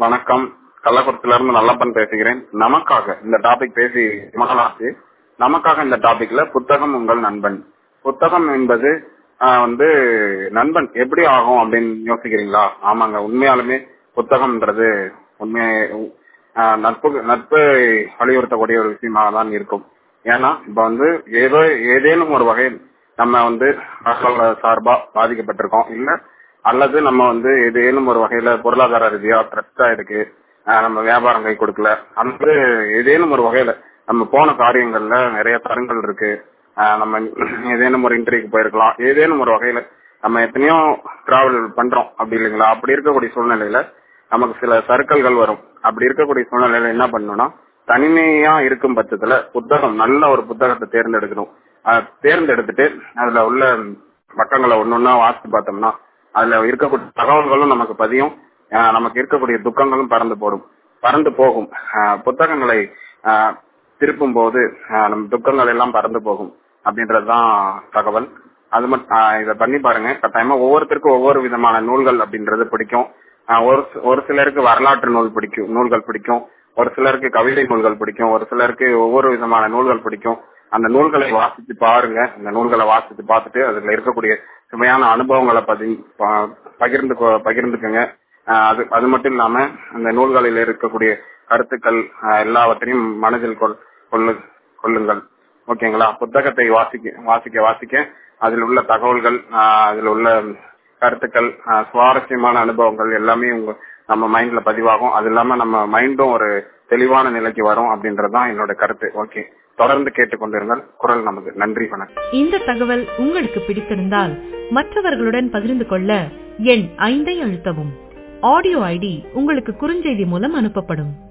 வணக்கம் கள்ளக்குறிச்சில இருந்து நல்லப்பன் பேசுகிறேன் நமக்காக இந்த டாபிக் பேசி மகளாச்சு நமக்காக இந்த டாபிக்ல புத்தகம் உங்கள் நண்பன் புத்தகம் என்பது ஆஹ், வந்து நண்பன் எப்படி ஆகும் அப்படின்னு யோசிக்கிறீங்களா ஆமாங்க உண்மையாலுமே புத்தகம்ன்றது உண்மை ஆஹ், நட்பு நட்பை வலியுறுத்தக்கூடிய ஒரு விஷயமாக தான் இருக்கும் ஏன்னா இப்ப வந்து ஏதோ ஏதேனும் ஒரு வகையில் நம்ம வந்து அரசாங்க சார்பா பாதிக்கப்பட்டிருக்கோம் இல்ல அல்லது நம்ம வந்து ஏதேனும் ஒரு வகையில பொருளாதார ரீதியா ட்ரஸ்டா இருக்கு ஆஹ் நம்ம வியாபாரம் கை கொடுக்கல அல்லது ஏதேனும் ஒரு வகையில நம்ம போன காரியங்கள்ல நிறைய தரங்கள் இருக்கு ஆஹ் நம்ம ஏதேனும் ஒரு இன்டர்வியூக்கு போயிருக்கலாம் ஏதேனும் ஒரு வகையில நம்ம எத்தனையோ டிராவல் பண்றோம் அப்படி இல்லைங்களா அப்படி இருக்கக்கூடிய சூழ்நிலையில நமக்கு சில சர்க்கிள்கள் வரும் அப்படி இருக்கக்கூடிய சூழ்நிலையில என்ன பண்ணணும்னா தனிமையா இருக்கும் பட்சத்துல புத்தகம் நல்ல ஒரு புத்தகத்தை தேர்ந்தெடுக்கணும் அஹ் தேர்ந்தெடுத்துட்டு அதுல உள்ள பக்கங்களை ஒன்னொன்னா வாசித்து பார்த்தோம்னா அதுல இருக்கக்கூடிய தகவல்களும் நமக்கு பதியும் அஹ் நமக்கு இருக்கக்கூடிய துக்கங்களும் பறந்து போடும் பறந்து போகும் அஹ் புத்தகங்களை அஹ் திருப்பும் போது அஹ் நம்ம துக்கங்கள் எல்லாம் பறந்து போகும் அப்படின்றதுதான் தகவல் அது மட்டும் இதை பண்ணி பாருங்க கட்டாயமா ஒவ்வொருத்தருக்கும் ஒவ்வொரு விதமான நூல்கள் அப்படின்றது பிடிக்கும் ஆஹ் ஒரு சி- ஒரு சிலருக்கு வரலாற்று நூல் பிடிக்கும் நூல்கள் பிடிக்கும் ஒரு சிலருக்கு கவிதை நூல்கள் பிடிக்கும் ஒரு சிலருக்கு ஒவ்வொரு விதமான நூல்கள் பிடிக்கும் அந்த நூல்களை வாசித்து பாருங்க அந்த நூல்களை வாசித்து பார்த்துட்டு அதுல இருக்கக்கூடிய சுமையான அனுபவங்களை பதி ப- பகிர்ந்து கொ- பகிர்ந்துக்குங்க ஆஹ் அது அது மட்டும் இல்லாம அந்த நூல்களில் இருக்கக்கூடிய கருத்துக்கள் ஆஹ் எல்லாவற்றையும் மனதில் கொள் கொள்ளு கொள்ளுங்கள் ஓகேங்களா புத்தகத்தை வாசிக்க வாசிக்க வாசிக்க அதில் உள்ள தகவல்கள் ஆஹ் அதில் உள்ள கருத்துக்கள் ஆஹ் சுவாரஸ்யமான அனுபவங்கள் எல்லாமே உங்க நம்ம மைண்ட்ல பதிவாகும் அது இல்லாம நம்ம மைண்டும் ஒரு தெளிவான நிலைக்கு வரும் அப்படின்றதுதான் என்னோட கருத்து ஓகே தொடர்ந்து கேட்டுக்கொண்டிருங்கள் குரல் நமது நன்றி வணக்கம் இந்த தகவல் உங்களுக்கு பிடித்திருந்தால் மற்றவர்களுடன் பகிர்ந்து கொள்ள எண் ஐந்தை அழுத்தவும் ஆடியோ ஐடி உங்களுக்கு குறுஞ்செய்தி மூலம் அனுப்பப்படும்